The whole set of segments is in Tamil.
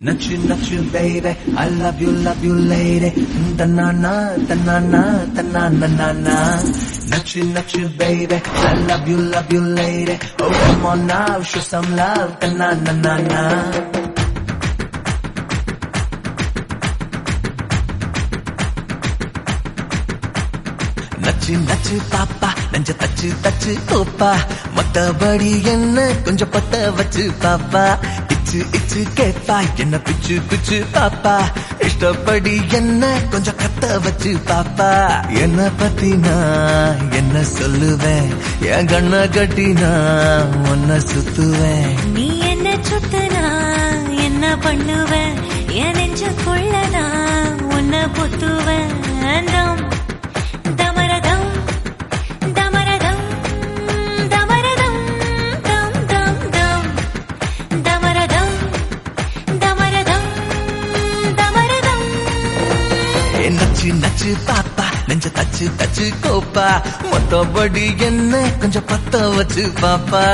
Nachu, nachu, baby, I love you, love you, lady. Ta-na-na, ta-na-na, ta-na-na-na-na. Nachu, nachu, baby, I love you, love you, lady. Oh, come on now, show some love. Ta-na-na-na-na. நச்சு நச்சு பாப்பா நெஞ்ச தச்சு தச்சு கோப்பா மத்தபடி என்ன கொஞ்சம் பத்த வச்சு பாப்பா இச்சு இச்சு கேப்பா என்ன பிச்சு பிச்சு பாப்பா இஷ்டப்படி என்ன கொஞ்சம் கத்த வச்சு பாப்பா என்ன பத்தி நான் என்ன சொல்லுவேன் என் கண்ண கட்டி நான் உன்னை சுத்துவேன் நீ என்ன சுத்தனா என்ன பண்ணுவ என் நெஞ்சுக்குள்ள நான் உன்னை புத்துவேன் தம் தமரதம் தமரதம் தமரதம் தம் தம் தம் தமரதம் தமரதம் தமரதம் ஏ நச்சு நச்சு பாப்பா நெஞ்ச தச்சு தச்சு கோப்பா மொத்தபடி என்ன கொஞ்சம் பத்த வச்சு பாப்பா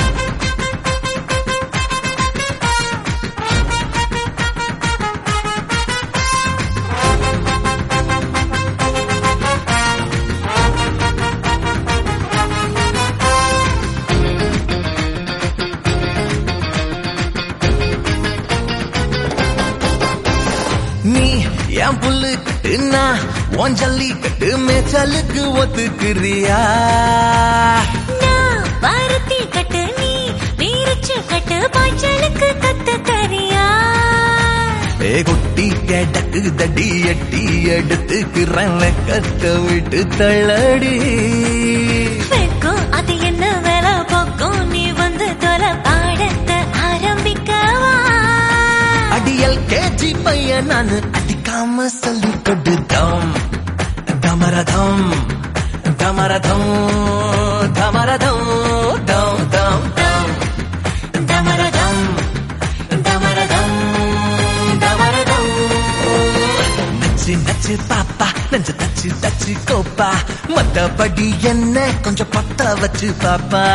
நீ என் புல்லு கட்டுனா உன் ஜல்லி கட்டு மேச்சலுக்கு ஒத்துக்கிறியா நான் பருத்தி கட்டு நீ வீரிச்சு கட்டு பாய்ச்சலுக்கு கத்து தரியா ஏ குட்டி கேட்டக்கு தடி எட்டி எடுத்துக்கிறேன் கத்த விட்டு தள்ளடி வெக்கம் அது என்ன வேலை பக்கம் நீ வந்து தொலை பாடத்தை ஆரம்பிக்கவா அடியல் கேஜி பையன் நானு அடிக்காம சொல்லி கொடுத்தோம் தமரதம் தமரதம் தமரதம் தம் தம் தம் தமரதம் தமரதம் தமரதம் நச்சு நச்சு பாப்பா நெஞ்ச தச்சு தச்சு கோப்பா மத்தபடி என்ன கொஞ்சம் பத்த வச்சு பாப்பா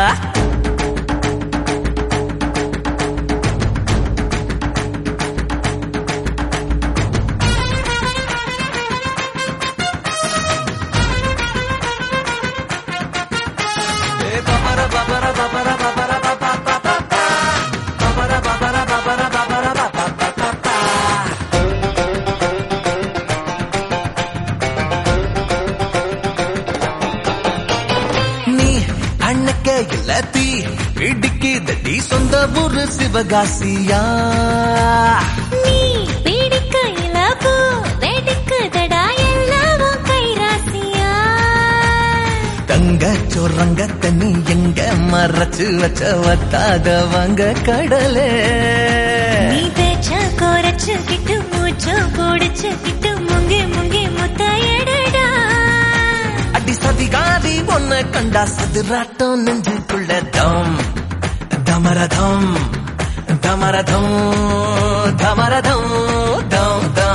நீ அண்ணக்க இல்லாத்தி இடுக்கி தட்டி சொந்த ஊரு சிவகாசியா நீ பிடிக்கையில பூ வெடிக்குதடா எல்லாவும் கைராசியா தங்க சொரங்க தண்ணி எங்க மறைச்சு வச்ச வத்தாத வாங்க கடலே நீ பேச்ச குறைச்சு கிட்டு மூச்சு புடிச்சு கிட்டு முங்கி முங்கி முத்த எடுடா அடி சதிகாரி ஒன்ன கண்டா சதுராட்டம் நெஞ்சுக்குள்ள தம் தமரதம் தமரதம் தமரதம் தம் தம்